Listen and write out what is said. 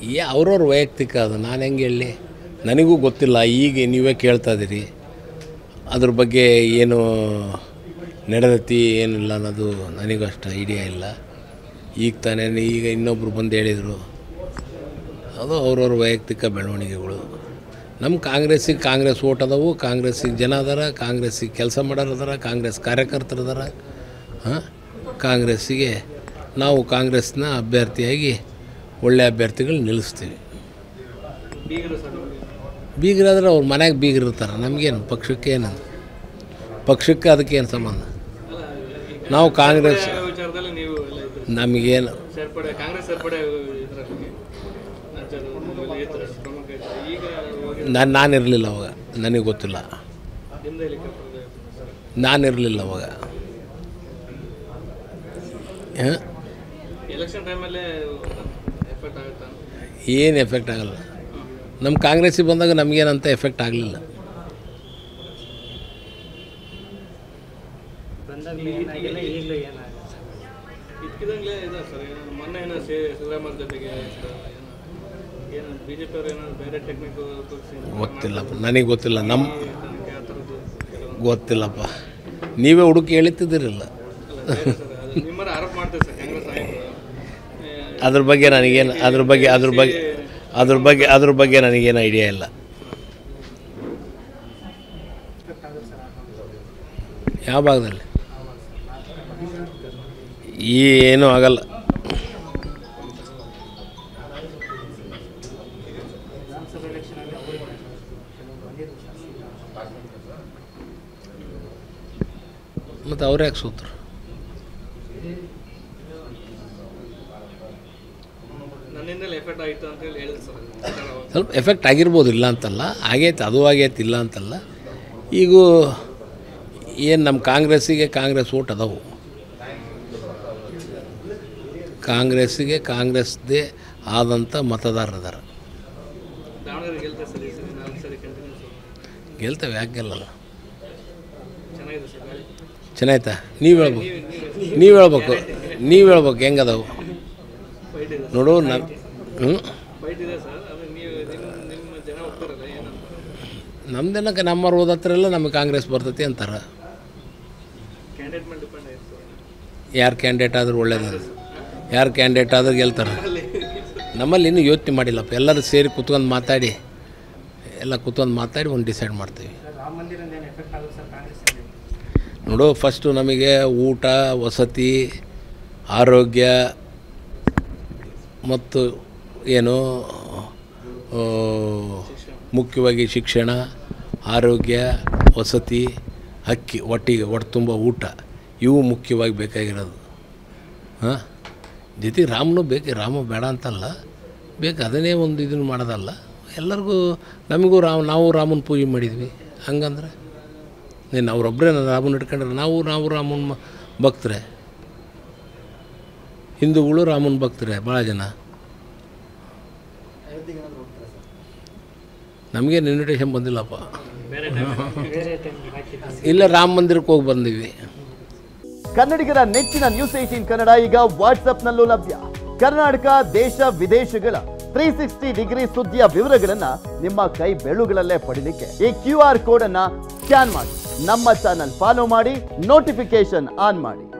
ಈ ಅವ್ರವ್ರ ವೈಯಕ್ತಿಕ ಅದು ನಾನು ಹೆಂಗೆ ಹೇಳಲಿ ನನಗೂ ಗೊತ್ತಿಲ್ಲ ಈಗ ನೀವೇ ಕೇಳ್ತಾ ಇದ್ದೀರಿ ಅದ್ರ ಬಗ್ಗೆ ಏನು ನಡೆದೈತಿ ಏನಿಲ್ಲ ಅನ್ನೋದು ನನಗೂ ಅಷ್ಟು ಐಡಿಯಾ ಇಲ್ಲ ಈಗ ತಾನೇ ಈಗ ಇನ್ನೊಬ್ಬರು ಬಂದು ಹೇಳಿದರು ಅದು ಅವ್ರವ್ರ ವೈಯಕ್ತಿಕ ಬೆಳವಣಿಗೆಗಳು ನಮ್ಮ ಕಾಂಗ್ರೆಸ್ಸಿಗೆ ಕಾಂಗ್ರೆಸ್ ಓಟ್ ಅದಾವು ಕಾಂಗ್ರೆಸ್ಸಿಗೆ ಜನ ಅದಾರ ಕಾಂಗ್ರೆಸ್ಸಿಗೆ ಕೆಲಸ ಮಾಡೋರು ಅದಾರ ಕಾಂಗ್ರೆಸ್ ಕಾರ್ಯಕರ್ತರು ಅದಾರ ಹಾಂ ಕಾಂಗ್ರೆಸ್ಸಿಗೆ ನಾವು ಕಾಂಗ್ರೆಸ್ನ ಅಭ್ಯರ್ಥಿಯಾಗಿ ಒಳ್ಳೆಯ ಅಭ್ಯರ್ಥಿಗಳು ನಿಲ್ಲಿಸ್ತೀವಿ ಬೀಗರು ಸರ್ ಬೀಗರಾದ್ರೆ ಅವ್ರ ಮನ್ಯಾಗ ಬೀಗರು ಇರ್ತಾರೆ ನಮಗೇನು ಪಕ್ಷಕ್ಕೆ ಏನು ಪಕ್ಷಕ್ಕೆ ಅದಕ್ಕೆ ಏನು ಸಂಬಂಧ ನಾವು ಕಾಂಗ್ರೆಸ್ ಯಾವ ವಿಚಾರದಲ್ಲಿ ನೀವು ಎಲ್ಲ ಇದ್ರಿ ನಮಗೇನು ಸೇರ್ಪಡೆ ಕಾಂಗ್ರೆಸ್ ಸೇರ್ಪಡೆ ಇದರಲ್ಲಿ ರಾಜ್ಯದಲ್ಲಿ ಇತ್ತು ಪ್ರಮುಖ ಇತ್ತು ಈಗ ಹೋಗಿ ನಾನು ನಾನು ಇರಲಿಲ್ಲ ಅವಾಗ ನನಗೆ ಗೊತ್ತಿಲ್ಲ ನಿಮ್ದೇ ಹೆಲಿಕಾಪ್ಟರ್ ಸರ್ ನಾನು ಇರಲಿಲ್ಲ ಅವಾಗ ಹಾಂ ಎಲೆಕ್ಷನ್ ಟೈಮಲ್ಲೇ ಎಫೆಕ್ಟ್ ಆಗುತ್ತಾ ಏನು ಎಫೆಕ್ಟ್ ಆಗಲ್ಲ ನಮ್ಮ ಕಾಂಗ್ರೆಸ್ಸಿಗೆ ಬಂದಾಗ ನಮಗೇನಂತ ಎಫೆಕ್ಟ್ ಆಗಲಿಲ್ಲ ಇದ್ಕಿದಂಗ್ಲೇ ಇದೆ ಸರ್ ಏನೋ ಮೊನ್ನೆ ಏನೋ ಸೇ ಸಿದ್ದರಾಮಯ್ಯ ಜೊತೆಗೆ ಏನೋ ಏನು ಬಿ ಜೆ ಪಿಯವ್ರು ಏನೋ ಬೇರೆ ಟೆಕ್ನಿಕ್ ತೋರಿಸಿ ಗೊತ್ತಿಲ್ಲಪ್ಪ ನನಗೆ ಗೊತ್ತಿಲ್ಲ ನಮ್ಮ ತನಿಖೆ ಆ ಥರದ್ದು ಕೆಲವೊಂದು ಗೊತ್ತಿಲ್ಲಪ್ಪ ನೀವೇ ಹುಡುಕಿ ಹೇಳ್ತಿದ್ದೀರಲ್ಲ ಅಲ್ಲ ಬೇರೆ ಸರ್ ಅದು ನಿಮ್ಮರ ಆರೋಪ ಮಾಡ್ತಾರೆ ಸರ್ ಕಾಂಗ್ರೆಸ್ ನಾಯಕರು ಏ, ಅದ್ರ ಬಗ್ಗೆ ನನಗೇನು ಅದ್ರ ಬಗ್ಗೆ ಅದ್ರ ಬಗ್ಗೆ ಅದ್ರ ಬಗ್ಗೆ ಅದ್ರ ಬಗ್ಗೆ ನನಗೇನು ಐಡಿಯಾ ಇಲ್ಲ ಯಾವ ಭಾಗದಲ್ಲಿ ಏನೂ ಆಗಲ್ಲ ಮತ್ತು ಅವ್ರು ಯಾಕೆ ಸೂತ್ರು ನನ್ನಿಂದಲೇ ಎಫೆಕ್ಟ್ ಆಯಿತು ಅಂತ ಹೇಳಿ ಹೇಳಿದ್ರು ಸರ್ ಅವಾಗ. ಸ್ವಲ್ಪ ಎಫೆಕ್ಟ್ ಆಗಿರ್ಬೋದು ಇಲ್ಲ ಅಂತಲ್ಲ ಆಗೈತೆ ಅದು ಆಗೈತೆ ಇಲ್ಲ ಅಂತಲ್ಲ ಈಗ ಏನು ನಮ್ಮ ಕಾಂಗ್ರೆಸ್ಸಿಗೆ ಕಾಂಗ್ರೆಸ್ ಓಟ್ ಅದಾವು ಕಾಂಗ್ರೆಸ್ಸಿಗೆ ಕಾಂಗ್ರೆಸ್ದೇ ಆದಂಥ ಮತದಾರರು ಅದಾರ ದಾವಣಗೆರೆ ಗೆಲ್ತೆ ಸರ್ ಈ ಸರಿ ನಾಲ್ಕು ಸರಿ ಕಂಟಿನ್ಯೂಸ್ ಗೆಲ್ತೇವೆ ಯಾಕೆ ಗೆಲ್ಲಲ್ಲ ಚೆನ್ನಾಗಿದೆ ಸರ್ ಗಾಳಿ ಚೆನ್ನಾಯ್ತಾ ನೀವು ಹೇಳ್ಬೇಕು ನೀವು ಹೇಳ್ಬೇಕು ನೀವು ಹೇಳ್ಬೇಕು ಹೆಂಗದಾವು ಫೈಟ್ ಇದೆ ನೋಡು ನಾನು ಹ್ಞೂ ಫೈಟ್ ಇದೆ ಸರ್ ಅದು ನೀವು ನಿಮ್ಮ ನಿಮ್ಮ ಜನ ಹೋಗ್ತಾರಲ್ಲ ಏನಂತ ನಮ್ದೇನಕ್ಕೆ ನಮ್ಮವ್ರು ಓದತ್ರೆಲ್ಲ ನಮಗೆ ಕಾಂಗ್ರೆಸ್ ಬರ್ತೈತಿ ಅಂತಾರೆ ಕ್ಯಾಂಡಿಡೇಟ್ ಮೇಲೆ ಡಿಪೆಂಡ್ ಆಯ್ತು ಸರ್ ಯಾರು ಕ್ಯಾಂಡಿಡೇಟ್ ಆದ್ರೆ ಒಳ್ಳೇದು ಯಾರು ಕ್ಯಾಂಡಿಡೇಟ್ ಆದ್ರೆ ಗೆಲ್ತಾರೆ ನಮ್ಮಲ್ಲಿ ಇನ್ನೂ ಯೋಚನೆ ಮಾಡಿಲ್ಲಪ್ಪ ಎಲ್ಲರೂ ಸೇರಿ ಕುತ್ಕೊಂಡು ಮಾತಾಡಿ ಎಲ್ಲ ಕುತ್ಕೊಂಡು ಮಾತಾಡಿ ಒಂದು ಡಿಸೈಡ್ ಮಾಡ್ತೀವಿ ನೋಡು ಫಸ್ಟು ನಮಗೆ ಊಟ ವಸತಿ ಆರೋಗ್ಯ ಮತ್ತು ಏನು ಆ, ಮುಖ್ಯವಾಗಿ ಶಿಕ್ಷಣ ಆರೋಗ್ಯ ವಸತಿ ಅಕ್ಕಿ ಒಟ್ಟಿಗೆ ಒಟ್ಟು ತುಂಬ ಊಟ ಇವು ಮುಖ್ಯವಾಗಿ ಬೇಕಾಗಿರೋದು ಹಾಂ ಜೊತೆಗೆ ರಾಮನು ಬೇಕು ರಾಮ ಬೇಡ ಅಂತಲ್ಲ ಬೇಕು ಅದನ್ನೇ ಒಂದು ಇದನ್ನು ಮಾಡೋದಲ್ಲ ಎಲ್ಲರಿಗೂ ನಮಗೂ ರಾಮ್ ನಾವು ರಾಮನ ಪೂಜೆ ಮಾಡಿದ್ವಿ ಹಂಗಂದ್ರೆ ನೀನು ಅವರೊಬ್ಬರೇ ರಾಮನ ಇಟ್ಕೊಂಡ್ರೆ ನಾವು ನಾವು ರಾಮನ ಮ- ಭಕ್ತರೆ ಹಿಂದೂಗಳು ರಾಮನ ಭಕ್ತರೆ ಭಾಳ ಜನ ನಮಗೇನು ಇನ್ವಿಟೇಷನ್ ಬಂದಿಲ್ಲಪ್ಪ ಇಲ್ಲ ರಾಮ ಮಂದಿರಕ್ಕೆ ಹೋಗಿ ಬಂದೀವಿ ಕನ್ನಡಿಗರ ನೆಚ್ಚಿನ ನ್ಯೂಸ್ ಏಟೀನ್ ಕನ್ನಡ ಈಗ ವಾಟ್ಸ್ಆಪ್ನಲ್ಲೂ ಲಭ್ಯ ಕರ್ನಾಟಕ ದೇಶ ವಿದೇಶಗಳ ತ್ರೀ ಸಿಕ್ಸ್ಟಿ ಡಿಗ್ರಿ ಸುದ್ದಿಯ ವಿವರಗಳನ್ನ ನಿಮ್ಮ ಕೈ ಬೆಳುಗಳಲ್ಲೇ ಪಡಿಲಿಕ್ಕೆ ಈ ಕ್ಯೂ ಆರ್ ಕೋಡ್ ಅನ್ನ ಸ್ಕ್ಯಾನ್ ಮಾಡಿ ನಮ್ಮ ಚಾನಲ್ ಫಾಲೋ ಮಾಡಿ ನೋಟಿಫಿಕೇಶನ್ ಆನ್ ಮಾಡಿ